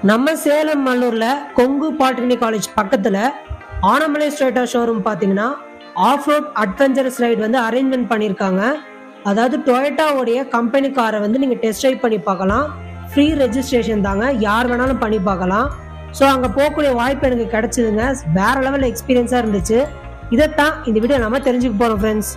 நம்ம சேலம் மல்லூர்ல Kongu polytechnic college பக்கத்துல ஆனமலை ஸ்ட்ரைட்டா ஷோரூம் பாத்தீங்கன்னா ஆஃப் ரோட் அட்வென்ச்சரஸ் ரைடு வந்து அரேஞ்ச்மெண்ட் பண்ணியிருக்காங்க அதாவது டொயட்டாவுடைய கம்பெனி காரை வந்து நீங்க டெஸ்ட் ட்ரைவ் பண்ணி பார்க்கலாம் ஃப்ரீ ரெஜிஸ்ட்ரேஷன் தாங்க யார் வேணாலும் பண்ணி பார்க்கலாம் ஸோ அங்கே போகக்கூடிய வாய்ப்பு எனக்கு கிடைச்சதுங்க வேற லெவல் எக்ஸ்பீரியன்ஸாக இருந்துச்சு இதைத்தான் இந்த வீடியோ நம்ம தெரிஞ்சுக்க போகிறோம் ஃப்ரெண்ட்ஸ்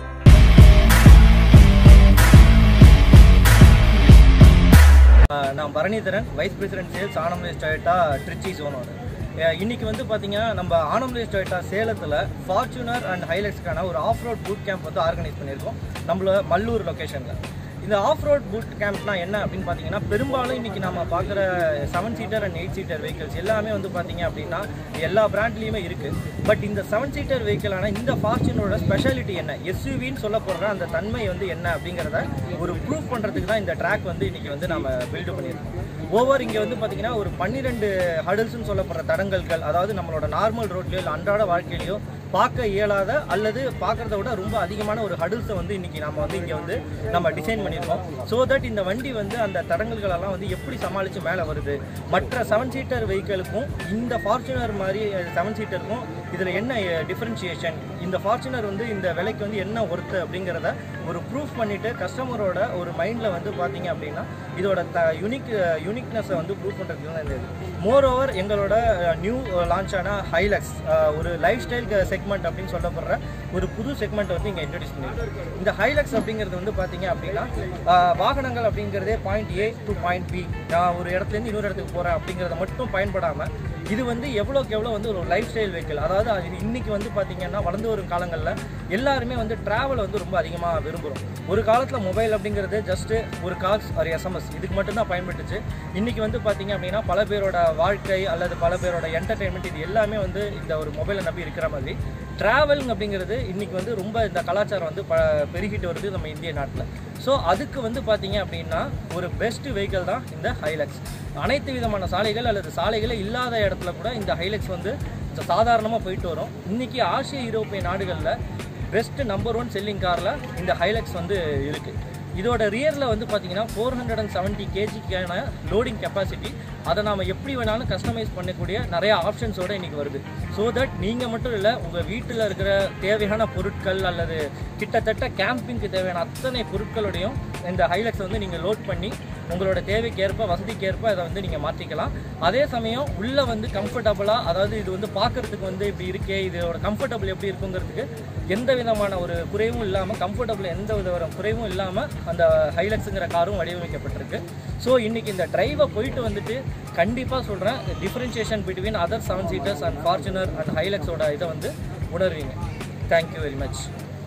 ஆஹ் நான் Bharanidharan vice president sales Anamalai Toyota Trichy ஜோனோட அஹ் இன்னைக்கு வந்து பார்த்தீங்கன்னா நம்ம ஆனமலை டொயோட்டா சேலத்தில் ஃபார்ச்சுனர் அண்ட் ஹைலைட்ஸ்க்கான ஒரு ஆஃப் ரோட் பூட் கேம்ப் வந்து ஆர்கனைஸ் பண்ணியிருக்கோம் நம்மள மல்லூர் லொக்கேஷனில் இந்த ஆஃப் ரோட் பூட் கேம்ப்னா என்ன அப்படின்னு பார்த்தீங்கன்னா பெரும்பாலும் இன்னைக்கு நம்ம பார்க்குற seven seater and eight seater vehicles எல்லாமே வந்து பார்த்தீங்க அப்படின்னா எல்லா பிராண்ட்லேயுமே இருக்குது பட் இந்த செவன் சீட்டர் வெஹிக்கிளான இந்த ஃபார்ச்சுனரோட ஸ்பெஷாலிட்டி என்ன எஸ்யூவின்னு சொல்ல போகிற அந்த தன்மை வந்து என்ன அப்படிங்கிறத ஒரு ப்ரூவ் பண்ணுறதுக்கு தான் இந்த ட்ராக் வந்து இன்னைக்கு வந்து நம்ம பில்டு பண்ணியிருக்கோம் ஓவர் இங்கே வந்து பார்த்தீங்கன்னா ஒரு பன்னிரெண்டு ஹடல்ஸ்னு சொல்லப்படுற தடங்கல்கள் அதாவது நம்மளோட நார்மல் ரோட்லையோ இல்லை அன்றாட வாழ்க்கையிலையோ பார்க்க இயலாத அல்லது பார்க்கறத விட ரொம்ப அதிகமான ஒரு ஹடில்ஸை வந்து இன்னைக்கு நம்ம வந்து இங்கே வந்து நம்ம டிசைன் பண்ணியிருக்கோம் ஸோ தட் இந்த வண்டி வந்து அந்த தடங்கல்களெல்லாம் வந்து எப்படி சமாளித்து மேலே வருது மற்ற செவன் சீட்டர் வெஹிக்கிளுக்கும் இந்த ஃபார்ச்சுனர் மாதிரி செவன் சீட்டருக்கும் இதில் என்ன டிஃப்ரென்ஷியேஷன் இந்த ஃபார்ச்சுனர் வந்து இந்த விலைக்கு வந்து என்ன ஒர்த்து அப்படிங்கிறத ஒரு ப்ரூஃப் பண்ணிவிட்டு கஸ்டமரோட ஒரு மைண்டில் வந்து பார்த்தீங்க அப்படின்னா இதோட த யூனிக் யூனிக்னஸை வந்து ப்ரூவ் பண்ணுறதுக்கு தான் இந்த இது மோர் ஓவர் எங்களோட நியூ லான்ச் ஆன ஹைலக்ஸ் ஒரு லைஃப் ஸ்டைல் செக்மெண்ட் அப்படின்னு சொல்லப்படுற ஒரு புது செக்மெண்ட் வந்து இங்கே இன்ட்ரடியூஸ் பண்ணியிருக்கோம் இந்த ஹைலக்ஸ் அப்படிங்கிறது வந்து பார்த்தீங்க அப்படின்னா அஹ், வாகனங்கள் அப்படிங்கிறதே point A to point B நான் ஒரு இடத்துலேருந்து இன்னொரு இடத்துக்கு போகிறேன் அப்படிங்கிறத மட்டும் பயன்படாமல் இது வந்து எவ்வளோக்கு எவ்வளோ வந்து ஒரு லைஃப் ஸ்டைல் வெஹிக்கிள் அதாவது அது இன்னைக்கு வந்து பார்த்தீங்கன்னா வளர்ந்து வரும் காலங்களில் எல்லாருமே வந்து ட்ராவல் வந்து ரொம்ப அதிகமாக விரும்புகிறோம் ஒரு காலத்தில் மொபைல் அப்படிங்கிறது ஜஸ்ட்டு ஒரு கால்ஸ் ஒரு எஸ்எம்எஸ் இதுக்கு மட்டும்தான் பயன்பட்டுச்சு இன்னைக்கு வந்து பார்த்தீங்க அப்படின்னா பல பேரோட வாழ்க்கை அல்லது பல பேரோட என்டர்டைன்மெண்ட் இது எல்லாமே வந்து இந்த ஒரு மொபைலை நம்பி இருக்கிற மாதிரி ட்ராவலிங் அப்படிங்கிறது இன்னைக்கு வந்து ரொம்ப இந்த கலாச்சாரம் வந்து ப பெருகிட்டு வருது நம்ம இந்திய நாட்டில் ஸோ அதுக்கு வந்து பார்த்தீங்க அப்படின்னா ஒரு பெஸ்ட் வெஹிக்கிள் தான் இந்த ஹைலக்ஸ் அனைத்து விதமான சாலைகள் அல்லது சாலைகளே இல்லாத இடத்துல கூட இந்த ஹைலக்ஸ் வந்து சாதாரணமாக போயிட்டு வரும் இன்னைக்கு ஆசிய யூரோப்பிய நாடுகளில் பெஸ்ட் நம்பர் ஒன் செல்லிங் காரில் இந்த ஹைலக்ஸ் வந்து இருக்குது இதோட ரியரில் வந்து பார்த்தீங்கன்னா ஃபோர் ஹண்ட்ரட் அண்ட் செவன்ட்டி கேஜிக்கான லோடிங் கெப்பாசிட்டி அதை நாம் எப்படி வேணாலும் கஸ்டமைஸ் பண்ணக்கூடிய நிறைய ஆப்ஷன்ஸோடு இன்றைக்கி வருது ஸோ தட் நீங்கள் மட்டும் இல்லை உங்கள் வீட்டில் இருக்கிற தேவையான பொருட்கள் அல்லது கிட்டத்தட்ட கேம்பிங்க்கு தேவையான அத்தனை பொருட்களோடையும் இந்த ஹைலக்ஸ் வந்து நீங்கள் லோட் பண்ணி உங்களோட தேவைக்கேற்ப வசதிக்கேற்ப அதை வந்து நீங்கள் மாற்றிக்கலாம் அதே சமயம் உள்ளே வந்து கம்ஃபர்டபுளாக அதாவது இது வந்து பார்க்குறதுக்கு வந்து இப்படி இருக்கே இதோட கம்ஃபர்டபுள் எப்படி இருக்குங்கிறதுக்கு எந்த விதமான ஒரு குறைவும் இல்லாமல் கம்ஃபர்டபுள் எந்த வித ஒரு குறைவும் இல்லாமல் அந்த ஹைலக்ஸுங்கிற காரும் வடிவமைக்கப்பட்டிருக்கு ஸோ இன்றைக்கி இந்த டிரைவை போயிட்டு வந்துட்டு கண்டிப்பாக சொல்கிறேன் differentiation between other seven seaters and Fortuner and ஹைலக்ஸோட இதை வந்து உணர்வீங்க தேங்க்யூ வெரி மச்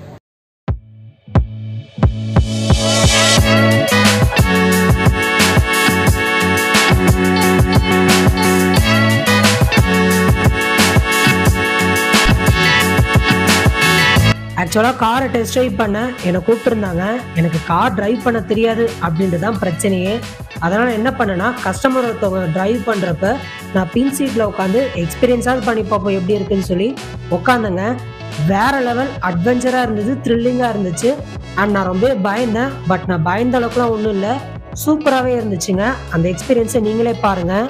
ஆக்சுவலாக காரை டெஸ்ட் ட்ரைவ் பண்ண என்னை கூப்பிட்டுருந்தாங்க எனக்கு கார் டிரைவ் பண்ண தெரியாது அப்படின்ட்டு தான் பிரச்சனையே அதனால் என்ன பண்ணேன்னா கஸ்டமர் ஒருத்தவங்க டிரைவ் பண்ணுறப்ப நான் பின் சீட்டில் உட்காந்து எக்ஸ்பீரியன்ஸாவது பண்ணி பார்ப்போம் எப்படி இருக்குன்னு சொல்லி உட்காந்துங்க வேற லெவல் அட்வென்ச்சராக இருந்தது த்ரில்லிங்காக இருந்துச்சு அண்ட் நான் ரொம்ப பயந்தேன் பட் நான் பயந்த அளவுக்குலாம் ஒன்றும் இல்லை சூப்பராகவே இருந்துச்சுங்க அந்த எக்ஸ்பீரியன்ஸை நீங்களே பாருங்கள்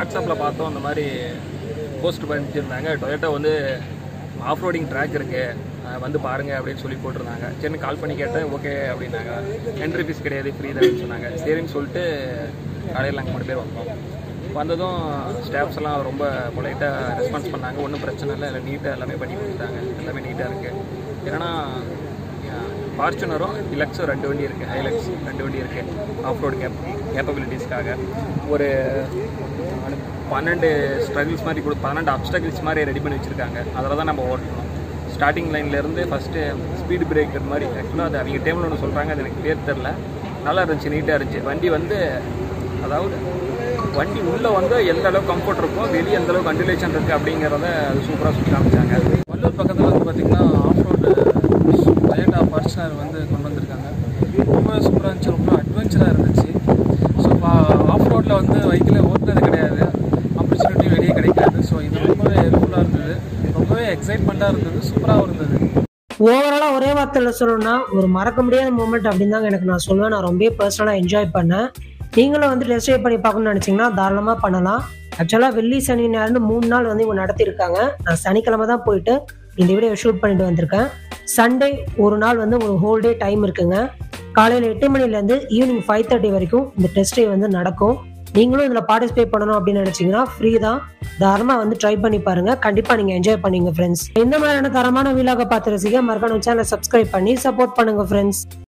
வாட்ஸ்அப்பில் பார்த்தோம் இந்த மாதிரி போஸ்ட் பண்ணிச்சிருந்தாங்க டொயோட்டோ வந்து ஆஃப் ரோடிங் ட்ராக் இருக்குது வந்து பாருங்கள் அப்படின்னு சொல்லி போட்டிருந்தாங்க சரி கால் பண்ணி கேட்டேன் ஓகே அப்படின்னாங்க என்ட்ரி ஃபீஸ் கிடையாது ஃப்ரீ தான் சொன்னாங்க சரின்னு சொல்லிட்டு காலையில் நாங்கள் மூணு பேர் வந்தோம் வந்ததும் ஸ்டாஃப்ஸ் எல்லாம் ரொம்ப பொலைட்டாக ரெஸ்பான்ஸ் பண்ணாங்க ஒன்றும் பிரச்சனை இல்லை இல்லை நீட்டாக எல்லாமே பண்ணி கொடுத்தாங்க எல்லாமே நீட்டாக இருக்குது ஏன்னா ஃபார்ச்சுனரும் இலக்ஸும் ரெண்டு வண்டி இருக்குது ஹைலக்ஸ் ரெண்டு வண்டி இருக்குது ஆஃப் ரோடு கேப் கேப்பபிலிட்டிஸ்க்காக ஒரு பன்னெண்டு ஸ்ட்ரகிள்ஸ் மாதிரி கொடு பன்னெண்டு அப்டகிள்ஸ் மாதிரி ரெடி பண்ணி வச்சுருக்காங்க அதில் தான் நம்ம ஓட்டணும் ஸ்டார்டிங் லைன்லேருந்து ஃபஸ்ட்டு ஸ்பீடு பிரேக்கர் மாதிரி ஆக்சுவலாக அது அவங்க டேபிள் ஒன்று சொல்கிறாங்க அது எனக்கு பேர் தெரில நல்லா இருந்துச்சு நீட்டாக இருந்துச்சு வண்டி வந்து அதாவது வண்டி உள்ளே வந்து எந்த அளவுக்கு கம்ஃபர்ட் இருக்கும் வெளியே எந்த அளவுக்கு கண்டிலேஷன் இருக்குது அப்படிங்கிறத அது சூப்பராக சொல்லி காமிச்சாங்க வள்ளூர் பக்கத்தில் வந்து பார்த்திங்கன்னா ஆஃப் ரோடு டொயோட்டா ஃபார்ச்சுனர் வந்து கொண்டு வந்திருக்காங்க ரொம்ப சூப்பராக இருந்துச்சு ரொம்ப அட்வென்ச்சராக இருந்துச்சு ஸோ ஆஃப் ரோட்டில் வந்து வெஹிக்கிளை ஓட்டுனது கிடையாது ஆப்பர்ச்சுனிட்டி வெளியே கிடைக்காது ஸோ இது ரொம்பவே ஹெல்ப்ஃபுல்லாக இருந்தது ரொம்பவே எக்ஸைட்மெண்ட்டாக இருந்தது சூப்பராகவும் இருந்தது ஓவராலாக ஒரே வார்த்தையில் சொல்லணும்னா ஒரு மறக்க முடியாத மூமெண்ட் அப்படின்னு தாங்க எனக்கு நான் சொல்லுவேன் நான் ரொம்ப பர்சனலாக என்ஜாய் பண்ணேன் நீங்களும் வந்து டெஸ்ட் ட்ரைவ் பண்ணி பார்க்கணும்னு நினச்சிங்கன்னா தாராளமாக பண்ணலாம் ஆக்சுவலாக வெள்ளி சனி ஞாயிறுனு மூணு நாள் வந்து இவங்க நடத்தியிருக்காங்க நான் சனிக்கிழமை தான் போயிட்டு இந்த வீடியோ ஷூட் பண்ணிட்டு வந்திருக்கேன் சண்டே ஒரு நாள் வந்து ஒரு ஹோல் டே டைம் இருக்குங்க காலையில் எட்டு மணிலேருந்து ஈவினிங் ஃபைவ் தேர்ட்டி வரைக்கும் இந்த டெஸ்ட் ட்ரைவ் வந்து நடக்கும் நீங்களும் இதில் பார்ட்டிசிபேட் பண்ணணும் அப்படின்னு நினச்சிங்கன்னா ஃப்ரீ தான் தாராளமாக வந்து ட்ரை பண்ணி பாருங்க கண்டிப்பாக நீங்கள் என்ஜாய் பண்ணீங்க ஃப்ரெண்ட்ஸ் இந்த மாதிரியான தரமான வீலாக பார்த்து ரசிக்க மறக்காம சேனலை சப்ஸ்கிரைப் பண்ணி சப்போர்ட் பண்ணுங்க ஃப்ரெண்ட்ஸ்